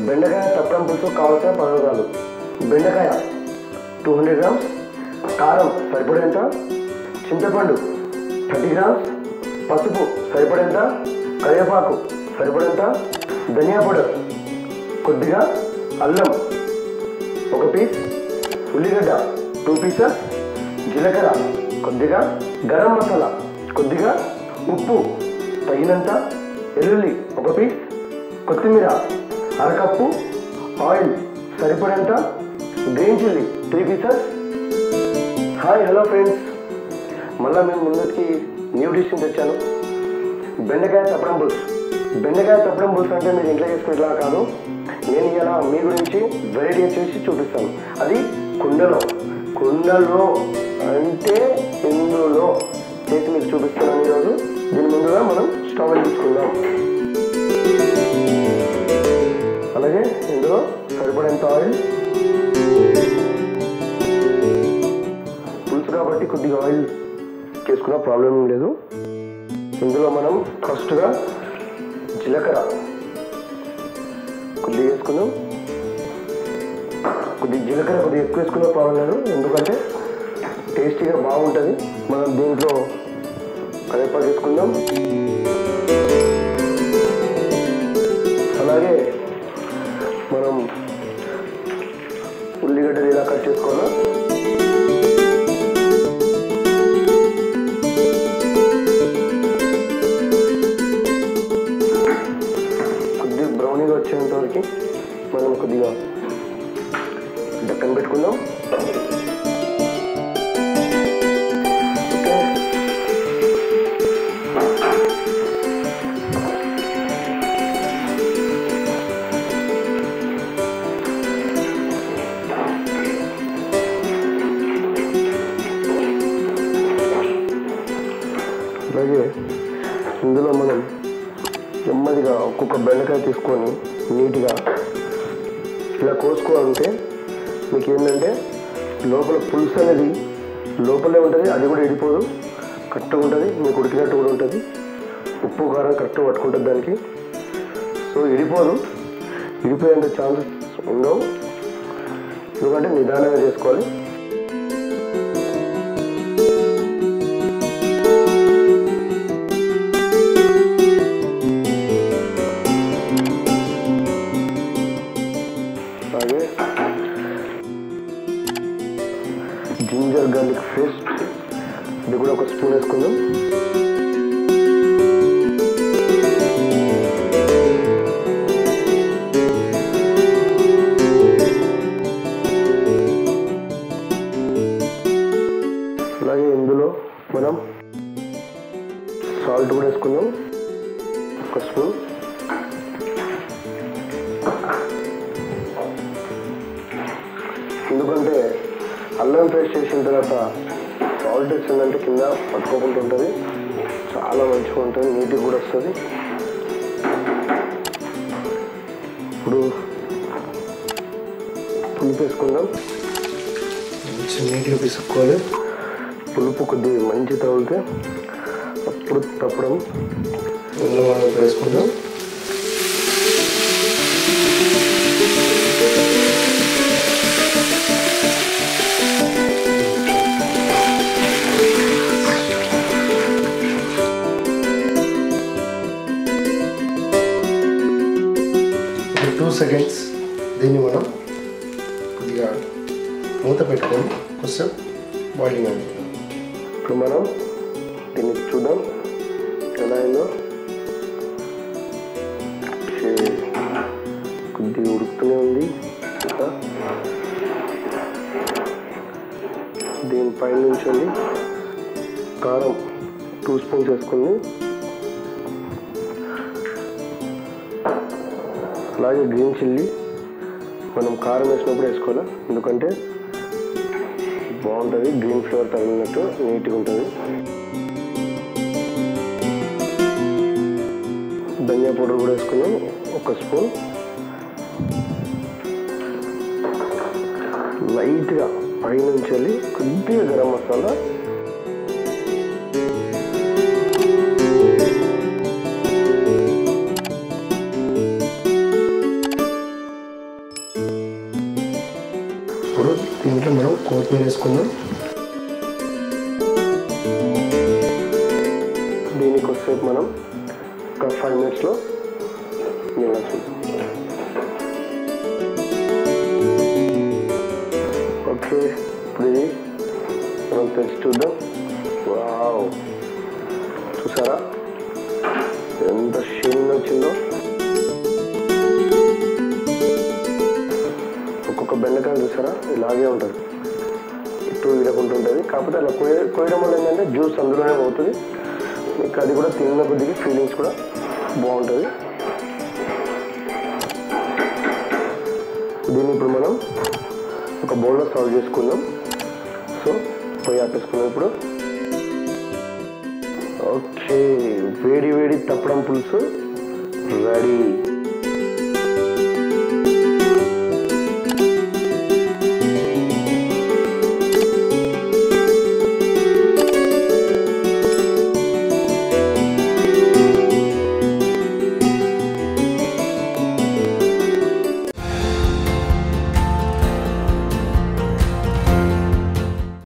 బెండకాయ తప్పడం పులుసు కావాల్సిన పదార్థాలు బెండకాయ టూ హండ్రెడ్ గ్రామ్స్ కారం సరిపడేంత చింతపండు థర్టీ గ్రామ్స్ పసుపు సరిపడేంత కరివేపాకు సరిపడేంత ధనియా పౌడర్ కొద్దిగా అల్లం ఒక పీస్ ఉల్లిగడ్డ టూ పీసెస్ జీలకర్ర కొద్దిగా గరం మసాలా కొద్దిగా ఉప్పు తగినంత వెల్లుల్లి ఒక పీస్ కొత్తిమీర అరకప్పు ఆయిల్ సరిపడేంత green chilli three pieces hi hello friends మళ్ళీ మేము ముందుకి న్యూ డిష్ తెచ్చాను బెండకాయ తప్పడం పులుసు బెండకాయ తప్పడం పులుసు అంటే మీరు ఇంట్లో చేసుకునేలా కాదు నేను ఇలా మీ గురించి వెరైటీ చేసి చూపిస్తాను అది కుండలో కుండలో అంటే ఇందులో చేసి మీకు చూపిస్తున్నాను ఈరోజు దీని ముందుగా మనం స్టవ్ వెలిగించుకుందాం అలాగే ఇందులో సరిపడేంత ఆయిల్ పులుసు కాబట్టి కొద్దిగా ఆయిల్ చేసుకున్న ప్రాబ్లం ఏం లేదు ఇందులో మనం ఫస్ట్గా జీలకర్ర కొద్దిగా వేసుకుందాం కొద్దిగా జీలకర్ర కొద్దిగా ఎక్కువ వేసుకున్న ప్రాబ్లం లేదు ఎందుకంటే టేస్టీగా బాగుంటుంది మనం దీంట్లో కరివేపాకు వేసుకుందాం అలాగే మనం ఉల్లిగడ్డలు ఇలా కట్ చేసుకోవాలా కొద్దిగా బ్రౌనీగా వచ్చేంత వరకు మనం కొద్దిగా డక్కన పెట్టుకుందాం ఓకే అలాగే ఇందులో మనం నెమ్మదిగా ఒక్కొక్క బెండకాయ తీసుకొని నీట్గా ఇలా కోసుకోవాలంటే మీకు ఏంటంటే లోపల పులుసు అనేది లోపలే ఉంటుంది అది కూడా ఇడిపోదు కరెక్ట్గా ఉంటుంది మీకు ఉడికినట్టు కూడా ఉంటుంది ఉప్పు కారం కరెక్ట్గా పట్టుకుంటుంది దానికి సో ఇడిపోదు ఇడిపోయేంత ఛాన్సెస్ ఉండవు ఎందుకంటే నిదానంగా చేసుకోవాలి అలాగే జింజర్ గార్లిక్ పేస్ట్ ఇది కూడా ఒక స్పూన్ వేసుకుందాం అలాగే ఇందులో మనం సాల్ట్ కూడా వేసుకుందాం ఒక స్పూన్ ఎందుకంటే అల్లం పేస్ట్ చేసిన తర్వాత సాల్ట్ వచ్చిందంటే కింద పట్టుకోకుండా ఉంటుంది చాలా మంచిగా ఉంటుంది నీట్గా కూడా వస్తుంది ఇప్పుడు పులుపు వేసుకుందాం మంచి నీట్గా పిసుక్కోవాలి పులుపు కొద్దిగా మంచి తగిలితే అప్పుడు తప్పడం ఇందులో మనం వేసుకుందాం ఒక టూ సెకండ్స్ దీన్ని మనం కొద్దిగా మూత పెట్టుకొని కొంచెం బాయిలింగ్ అని ఇప్పుడు మనం దీన్ని చూద్దాం ఎలా అయిందో ఓకే. కొద్దిగా ఉడుకుతూనే ఉంది ఇంకా దీనిపైన నుంచి వెళ్ళి కారం టూ స్పూన్స్ వేసుకుంది అలాగే గ్రీన్ చిల్లీ మనం కారం వేసినప్పుడు వేసుకోవాలి ఎందుకంటే బాగుంటుంది గ్రీన్ ఫ్లేవర్ తగిలినట్టు నీట్గా ఉంటుంది ధనియా పౌడర్ కూడా వేసుకున్నాం ఒక స్పూన్ లైట్గా పైనుంచి వెళ్ళి కొద్దిగా గరం మసాలా కాసేపు మనం ఒక ఫైవ్ మినిట్స్లో తినచ్చు ఓకే ఇప్పుడు ఇది మనం తెచ్చి చూద్దాం వావ్ చూసారా ఎంత షైనింగ్ వచ్చిందో ఒక్కొక్క బెండకాయ చూసారా ఇలాగే ఉంటుంది ఇటు విడకుంటుంటుంది కాకపోతే అలా కోయ కోయడం వల్ల ఏంటంటే జ్యూస్ అందులోనే పోతుంది మీకు అది కూడా తిన్న కొద్దిగా ఫీలింగ్స్ కూడా బాగుంటుంది దీన్ని ఇప్పుడు మనం ఒక బౌల్లో సర్వ్ చేసుకుందాం సో పొయ్యి ఆపేసుకున్నాం ఇప్పుడు ఓకే వేడి వేడి తప్పడం పులుసు రెడీ